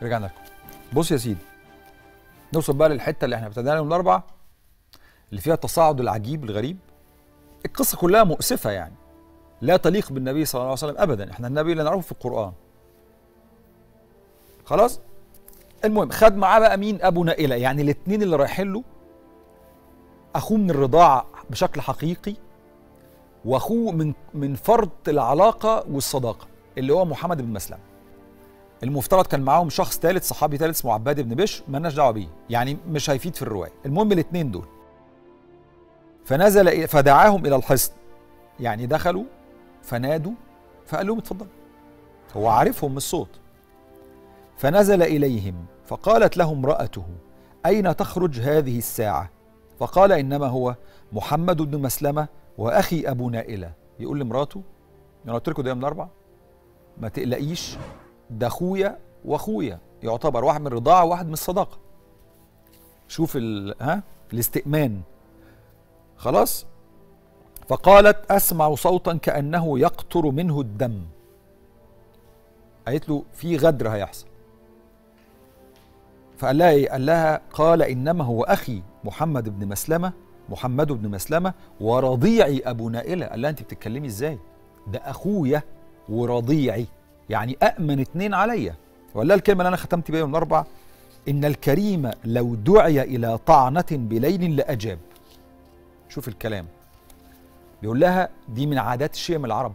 رجعنا لكم بص يا سيدي نوصل بقى للحته اللي احنا ابتدينا يوم الاربعاء اللي فيها التصاعد العجيب الغريب القصه كلها مؤسفه يعني لا تليق بالنبي صلى الله عليه وسلم ابدا احنا النبي اللي نعرفه في القران خلاص المهم خد معاه بقى مين ابو نائله يعني الاثنين اللي رايحين له اخوه من الرضاعه بشكل حقيقي واخوه من من فرط العلاقه والصداقه اللي هو محمد بن مسلم المفترض كان معاهم شخص ثالث صحابي ثالث اسمه عباد بن بشر مالناش دعوه بيه يعني مش هيفيد في الروايه المهم الاثنين دول فنزل فدعاهم الى الحصن يعني دخلوا فنادوا فقال لهم اتفضلوا هو عارفهم من الصوت فنزل اليهم فقالت له امراته اين تخرج هذه الساعه فقال انما هو محمد بن مسلمه واخي ابو نائله يقول لمراته انا قلت لكم ده يوم الاربعاء ما تقلقيش ده اخويا واخويا يعتبر واحد من الرضاعه وواحد من الصداقه شوف ال... ها الاستئمان خلاص فقالت اسمع صوتا كانه يقطر منه الدم قالت له في غدر هيحصل فقال لها ايه قال لها قال انما هو اخي محمد بن مسلمه محمد بن مسلمه ورضيعي ابو نائله قال لها انت بتتكلمي ازاي ده اخويا ورضيعي يعني أأمن اتنين عليا ولا الكلمة اللي أنا ختمت بيها يوم الأربع إن الكريم لو دعي إلى طعنة بليل لأجاب شوف الكلام بيقول لها دي من عادات الشيم العرب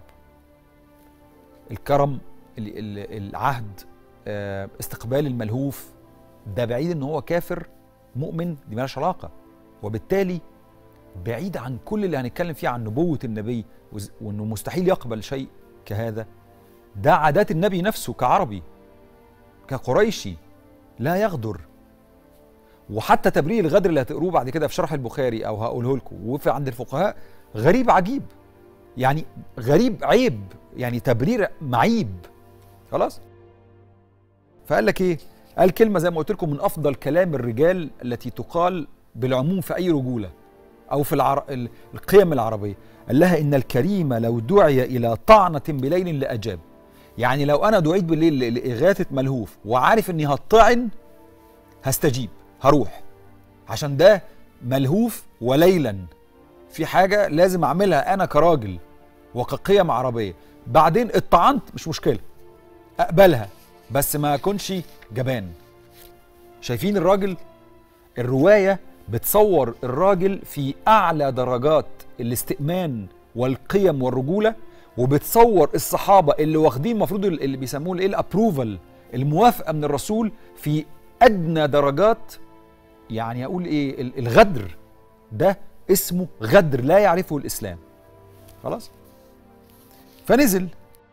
الكرم العهد استقبال الملهوف ده بعيد ان هو كافر مؤمن دي مالهاش علاقه وبالتالي بعيد عن كل اللي هنتكلم فيه عن نبوه النبي وانه مستحيل يقبل شيء كهذا ده عادات النبي نفسه كعربي كقريشي لا يغدر وحتى تبرير الغدر اللي هتقروه بعد كده في شرح البخاري او هقوله لكم وفي عند الفقهاء غريب عجيب يعني غريب عيب يعني تبرير معيب خلاص فقال لك ايه قال كلمه زي ما قلت لكم من افضل كلام الرجال التي تقال بالعموم في اي رجوله او في العر... القيم العربيه قال لها ان الكريم لو دعي الى طعنه بليل لاجاب يعني لو انا دعيت بالليل لاغاثه ملهوف وعارف اني هطعن هستجيب هروح عشان ده ملهوف وليلا في حاجه لازم اعملها انا كراجل وكقيم عربيه بعدين اتطعنت مش مشكله اقبلها بس ما اكونش جبان شايفين الراجل الروايه بتصور الراجل في اعلى درجات الاستئمان والقيم والرجوله وبتصور الصحابه اللي واخدين المفروض اللي بيسموه الايه الابروفال الموافقه من الرسول في ادنى درجات يعني اقول ايه الغدر ده اسمه غدر لا يعرفه الاسلام خلاص فنزل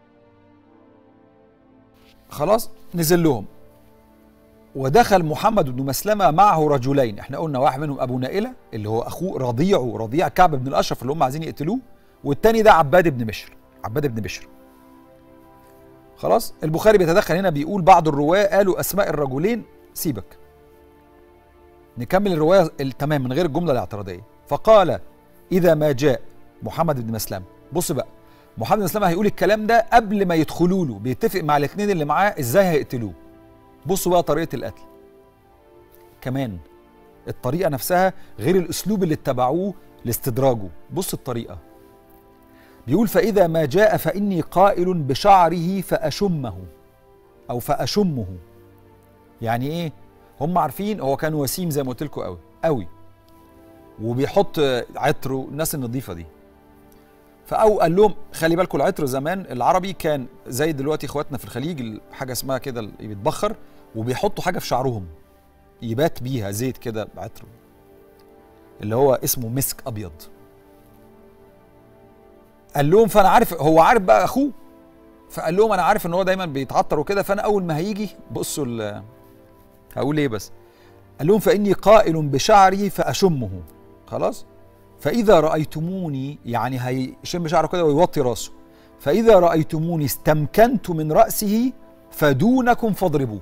خلاص نزل لهم ودخل محمد بن مسلمه معه رجلين احنا قلنا واحد منهم ابو نائله اللي هو اخوه رضيعه رضيع كعب بن الاشرف اللي هم عايزين يقتلوه والتاني ده عباد بن بشر عباد بن بشر خلاص البخاري بيتدخل هنا بيقول بعض الرواه قالوا اسماء الرجلين سيبك نكمل الروايه تمام من غير الجمله الاعتراضيه فقال اذا ما جاء محمد بن مسلمه بص بقى محمد بن مسلمه هيقول الكلام ده قبل ما يدخلوا له بيتفق مع الاثنين اللي معاه ازاي هيقتلوه بصوا بقى طريقه القتل كمان الطريقه نفسها غير الاسلوب اللي اتبعوه لاستدراجه بص الطريقه بيقول فإذا ما جاء فإني قائل بشعره فأشمه أو فأشمه يعني إيه؟ هم عارفين هو كان وسيم زي ما قلت لكم قوي قوي وبيحط عطره الناس النظيفة دي فأو قال لهم خلي بالكم العطر زمان العربي كان زي دلوقتي اخواتنا في الخليج حاجة اسمها كده بيتبخر وبيحطوا حاجة في شعرهم يبات بيها زيت كده عطر اللي هو اسمه مسك أبيض قال لهم فانا عارف هو عارف بقى اخوه فقال لهم انا عارف ان هو دايما بيتعطر وكده فانا اول ما هيجي بصوا هقول ايه بس قال لهم فاني قائل بشعري فاشمه خلاص فاذا رايتموني يعني هيشم شعره كده ويوطي راسه فاذا رايتموني استمكنت من راسه فدونكم فاضربوه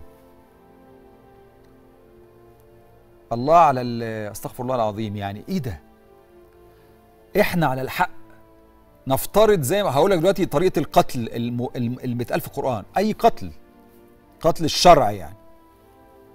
الله على استغفر الله العظيم يعني ايه ده احنا على الحق نفترض زي ما هقول لك دلوقتي طريقه القتل الم... اللي بيتقال في القران اي قتل قتل الشرع يعني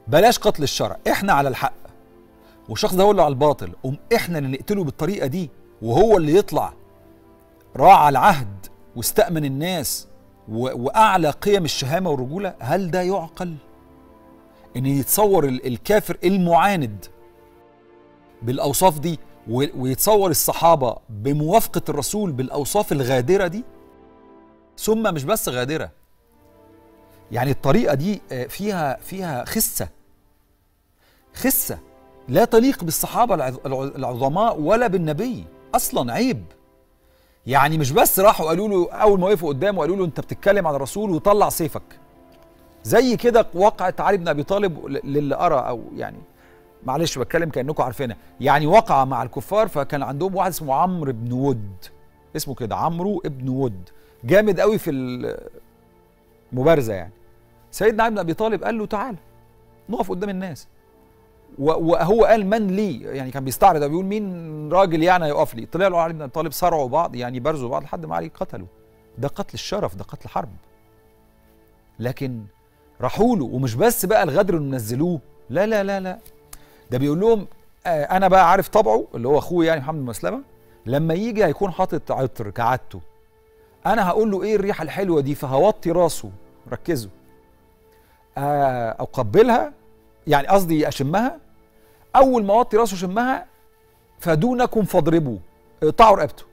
بلاش قتل الشرع احنا على الحق والشخص ده هو اللي على الباطل قوم احنا اللي نقتله بالطريقه دي وهو اللي يطلع راعى العهد واستأمن الناس و... واعلى قيم الشهامه والرجوله هل ده يعقل ان يتصور ال- الكافر المعاند بالاوصاف دي و... ويتصور الصحابه بموافقه الرسول بالاوصاف الغادره دي ثم مش بس غادره يعني الطريقه دي آه، فيها فيها خسه خسه لا تليق بالصحابه العظ- الع- العظماء ولا بالنبي اصلا عيب يعني مش بس راحوا قالوا له اول ما وقفوا قدامه قالوا له انت بتتكلم عن الرسول وطلع سيفك زي كده وقعت علي بن ابي طالب ل- للي ارى او يعني معلش بتكلم كانكم عارفينها يعني وقع مع الكفار فكان عندهم واحد اسمه عمرو بن ود اسمه كده عمرو ابن ود جامد قوي في المبارزه يعني سيدنا علي بن ابي طالب قال له تعالى نقف قدام الناس و- وهو قال من لي يعني كان بيستعرض بيقول مين راجل يعني هيقف لي طلع له علي بن ابي طالب صرعوا بعض يعني برزوا بعض لحد ما علي قتلوا ده قتل الشرف ده قتل حرب لكن راحوا له ومش بس بقى الغدر اللي نزلوه لا لا لا لا ده بيقول لهم آه انا بقى عارف طبعه اللي هو اخوه يعني محمد بن مسلمه لما يجي هيكون حاطط عطر كعادته انا هقول له ايه الريحه الحلوه دي فهوطي راسه ركزوا آه اقبلها يعني قصدي اشمها اول ما اوطي راسه شمها فدونكم فاضربوا اقطعوا رقبته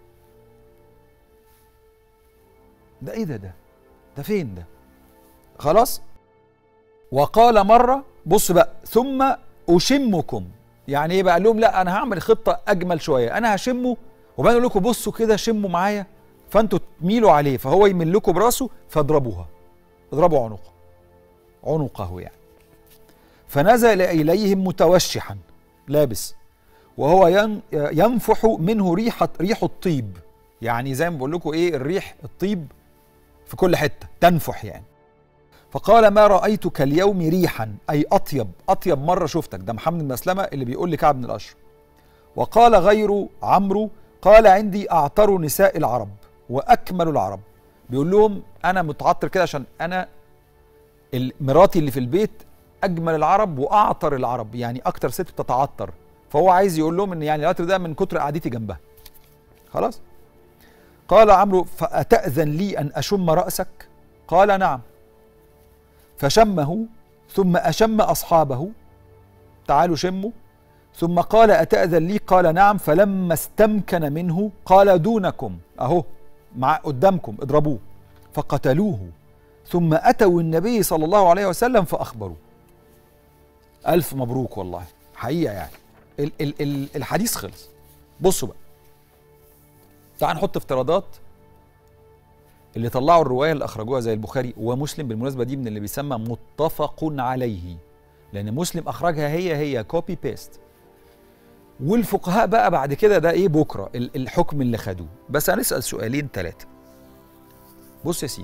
ده ايه ده ده ده فين ده خلاص وقال مره بص بقى ثم اشمكم يعني ايه بقى قال لهم لا انا هعمل خطه اجمل شويه انا هشمه وبعدين اقول لكم بصوا كده شموا معايا فانتوا تميلوا عليه فهو يميل لكم براسه فاضربوها اضربوا عنقه عنقه يعني فنزل اليهم متوشحا لابس وهو ين- ينفح منه ريحه ريح الطيب يعني زي ما بقول لكم ايه الريح الطيب في كل حته تنفح يعني فقال ما رايتك اليوم ريحا اي اطيب اطيب مره شفتك ده محمد بن مسلمه اللي بيقول لكعب بن الاشرف وقال غير عمرو قال عندي اعطر نساء العرب واكمل العرب بيقول لهم انا متعطر كده عشان انا ال- مراتي اللي في البيت اجمل العرب واعطر العرب يعني اكتر ست بتتعطر فهو عايز يقول لهم ان يعني العطر ده من كتر قعدتي جنبها خلاص قال عمرو فأتأذن لي أن أشم رأسك قال نعم فشمه ثم أشم أصحابه تعالوا شموا ثم قال أتأذن لي قال نعم فلما استمكن منه قال دونكم أهو مع قدامكم اضربوه فقتلوه ثم أتوا النبي صلى الله عليه وسلم فأخبروا ألف مبروك والله حقيقة يعني ال ال ال الحديث خلص بصوا بقى تعال نحط افتراضات اللي طلعوا الروايه اللي اخرجوها زي البخاري ومسلم بالمناسبه دي من اللي بيسمى متفق عليه لان مسلم اخرجها هي هي كوبي بيست والفقهاء بقى بعد كده ده ايه بكره ال- الحكم اللي خدوه بس هنسال سؤالين ثلاثه بص يا سيدي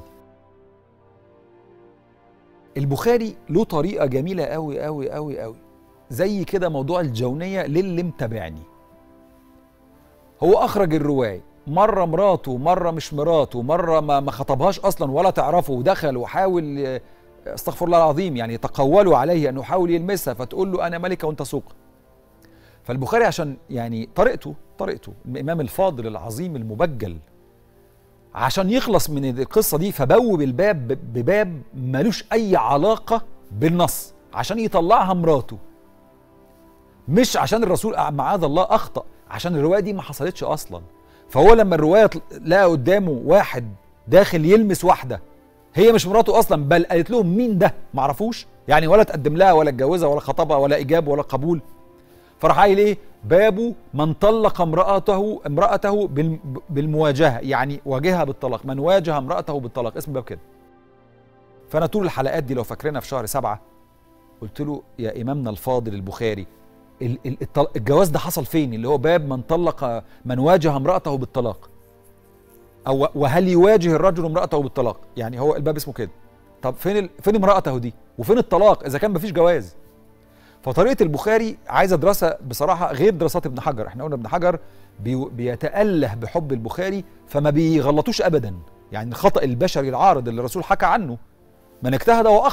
البخاري له طريقه جميله قوي قوي قوي قوي زي كده موضوع الجونيه للي متابعني هو اخرج الروايه مره مراته مره مش مراته مره ما ما خطبهاش اصلا ولا تعرفه ودخل وحاول آه، استغفر الله العظيم يعني يتقولوا عليه انه يحاول يلمسها فتقول له انا ملكه وانت سوق فالبخاري عشان يعني طريقته طريقته الامام الفاضل العظيم المبجل عشان يخلص من القصه دي فبوب الباب ب- بباب ملوش اي علاقه بالنص عشان يطلعها مراته مش عشان الرسول معاذ الله اخطا عشان الروايه دي ما حصلتش اصلا فهو لما الروايه طل- لقى قدامه واحد داخل يلمس واحده هي مش مراته اصلا بل قالت لهم مين ده معرفوش يعني ولا تقدم لها ولا اتجوزها ولا خطبها ولا اجابه ولا قبول فراح قايل ايه باب من طلق امراته امراته بالم- بالمواجهه يعني واجهها بالطلاق من واجه امراته بالطلاق اسم باب كده فانا طول الحلقات دي لو فاكرينها في شهر سبعة قلت له يا امامنا الفاضل البخاري ال- ال- الطل- الجواز ده حصل فين اللي هو باب من طلق من واجه امراته بالطلاق او وهل يواجه الرجل امراته بالطلاق يعني هو الباب اسمه كده طب فين ال... فين امراته دي وفين الطلاق اذا كان مفيش جواز فطريقه البخاري عايزه دراسه بصراحه غير دراسات ابن حجر احنا قلنا ابن حجر بي... بيتاله بحب البخاري فما بيغلطوش ابدا يعني الخطا البشري العارض اللي الرسول حكى عنه من اجتهد واخطا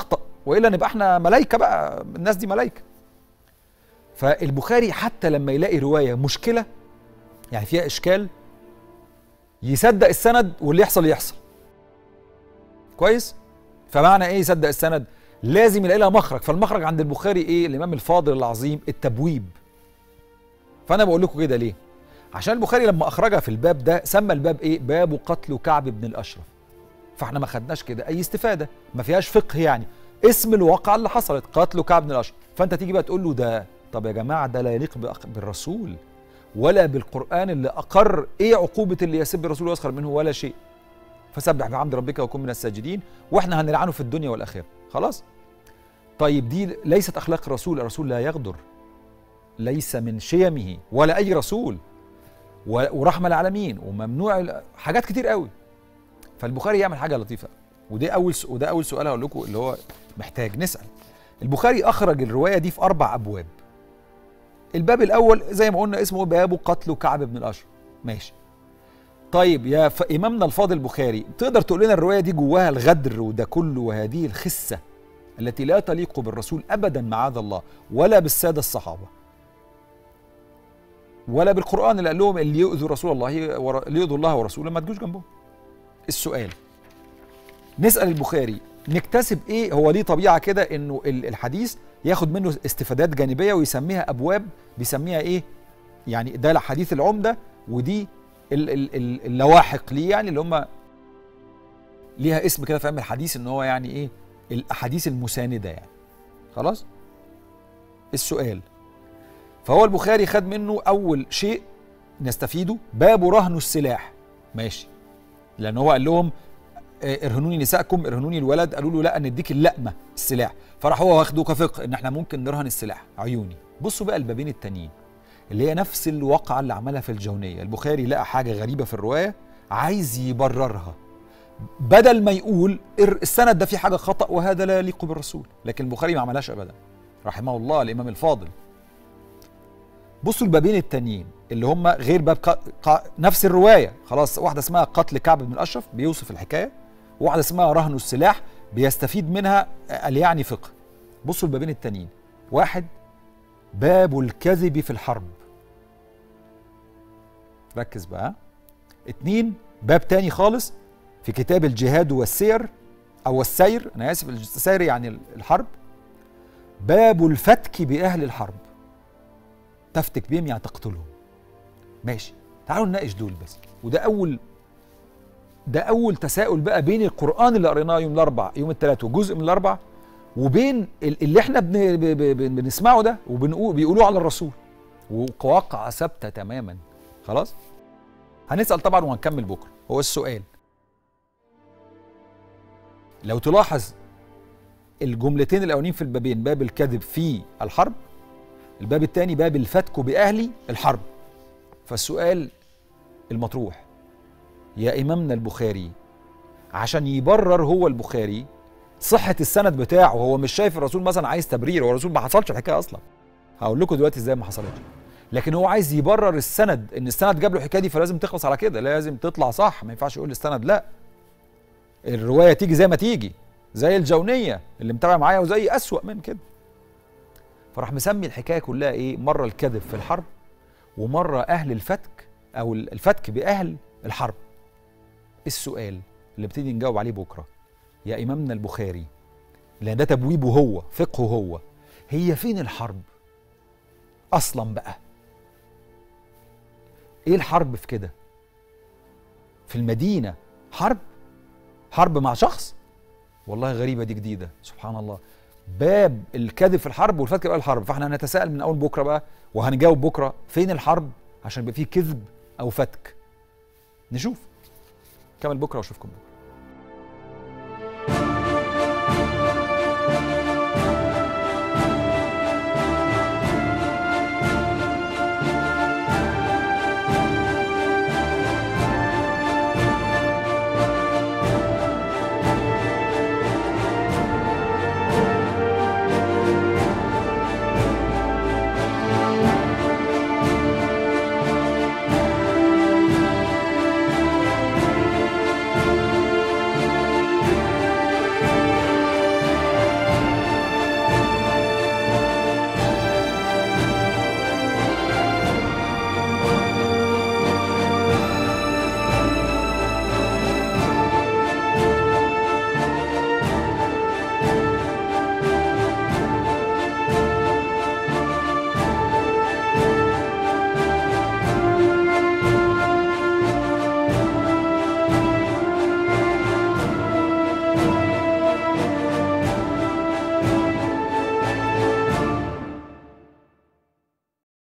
والا نبقى احنا ملايكه بقى الناس دي ملايكه فالبخاري حتى لما يلاقي روايه مشكله يعني فيها اشكال يصدق السند واللي يحصل يحصل كويس فمعنى ايه يصدق السند لازم يلاقي لها مخرج فالمخرج عند البخاري ايه الامام الفاضل العظيم التبويب فانا بقول لكم كده ليه عشان البخاري لما اخرجها في الباب ده سمى الباب ايه باب قتل كعب بن الاشرف فاحنا ما خدناش كده اي استفاده ما فيهاش فقه يعني اسم الواقعه اللي حصلت قتل كعب بن الاشرف فانت تيجي بقى تقول له ده طب يا جماعه ده لا يليق بالرسول ولا بالقران اللي اقر ايه عقوبه اللي يسب الرسول ويسخر منه ولا شيء فسبح بحمد ربك وكن من الساجدين واحنا هنلعنه في الدنيا والاخره خلاص طيب دي ليست اخلاق الرسول الرسول لا يغدر ليس من شيمه ولا اي رسول ورحمه العالمين وممنوع حاجات كتير قوي فالبخاري يعمل حاجه لطيفه وده اول وده اول سؤال هقول لكم اللي هو محتاج نسال البخاري اخرج الروايه دي في اربع ابواب الباب الاول زي ما قلنا اسمه باب قتل كعب بن الاشرف ماشي طيب يا امامنا الفاضل البخاري تقدر تقول لنا الروايه دي جواها الغدر وده كله وهذه الخسه التي لا تليق بالرسول ابدا معاذ الله ولا بالساده الصحابه ولا بالقران اللي قال لهم اللي يؤذوا رسول الله ور... اللي يؤذوا الله ورسوله ما تجوش جنبهم السؤال نسال البخاري نكتسب ايه هو ليه طبيعه كده انه الحديث ياخد منه استفادات جانبيه ويسميها ابواب بيسميها ايه يعني ده حديث العمده ودي اللواحق ليه يعني اللي هم ليها اسم كده في علم الحديث ان هو يعني ايه الاحاديث المسانده يعني خلاص السؤال فهو البخاري خد منه اول شيء نستفيده باب رهن السلاح ماشي لان هو قال لهم ارهنوني نسائكم ارهنوني الولد قالوا له لا نديك اللقمه السلاح فراح هو واخده كفقه ان احنا ممكن نرهن السلاح عيوني بصوا بقى البابين التانيين اللي هي نفس الواقعه اللي عملها في الجونيه البخاري لقى حاجه غريبه في الروايه عايز يبررها بدل ما يقول السند ده فيه حاجه خطا وهذا لا يليق بالرسول لكن البخاري ما عملهاش ابدا رحمه الله الامام الفاضل بصوا البابين التانيين اللي هم غير باب ق... ق... نفس الروايه خلاص واحده اسمها قتل كعب بن الاشرف بيوصف الحكايه وواحده اسمها رهن السلاح بيستفيد منها قال يعني فقه بصوا البابين التانيين واحد باب الكذب في الحرب ركز بقى اتنين باب تاني خالص في كتاب الجهاد والسير او السير انا اسف السير يعني الحرب باب الفتك باهل الحرب تفتك بهم يعني تقتلهم ماشي تعالوا نناقش دول بس وده اول ده اول تساؤل بقى بين القران اللي قريناه يوم الاربع يوم الثلاث وجزء من الاربع وبين اللي احنا بن بنسمعه ده وبنقول بيقولوه على الرسول وواقعه ثابته تماما خلاص هنسال طبعا وهنكمل بكره هو السؤال لو تلاحظ الجملتين الاولين في البابين باب الكذب في الحرب الباب الثاني باب الفتك باهل الحرب فالسؤال المطروح يا امامنا البخاري عشان يبرر هو البخاري صحه السند بتاعه هو مش شايف الرسول مثلا عايز تبرير هو الرسول ما حصلش الحكايه اصلا هقول لكم دلوقتي ازاي ما حصلتش لكن هو عايز يبرر السند ان السند جاب له الحكايه دي فلازم تخلص على كده لازم تطلع صح ما ينفعش يقول السند لا الروايه تيجي زي ما تيجي زي الجونيه اللي متابع معايا وزي اسوأ من كده فراح مسمي الحكايه كلها ايه مره الكذب في الحرب ومره اهل الفتك او الفتك باهل الحرب السؤال اللي ابتدي نجاوب عليه بكره يا امامنا البخاري لان ده تبويبه هو فقهه هو هي فين الحرب اصلا بقى ايه الحرب في كده في المدينه حرب حرب مع شخص والله غريبه دي جديده سبحان الله باب الكذب في الحرب والفتك بقى الحرب فاحنا هنتساءل من اول بكره بقى وهنجاوب بكره فين الحرب عشان يبقى فيه كذب او فتك نشوف كمل بكره واشوفكم بكره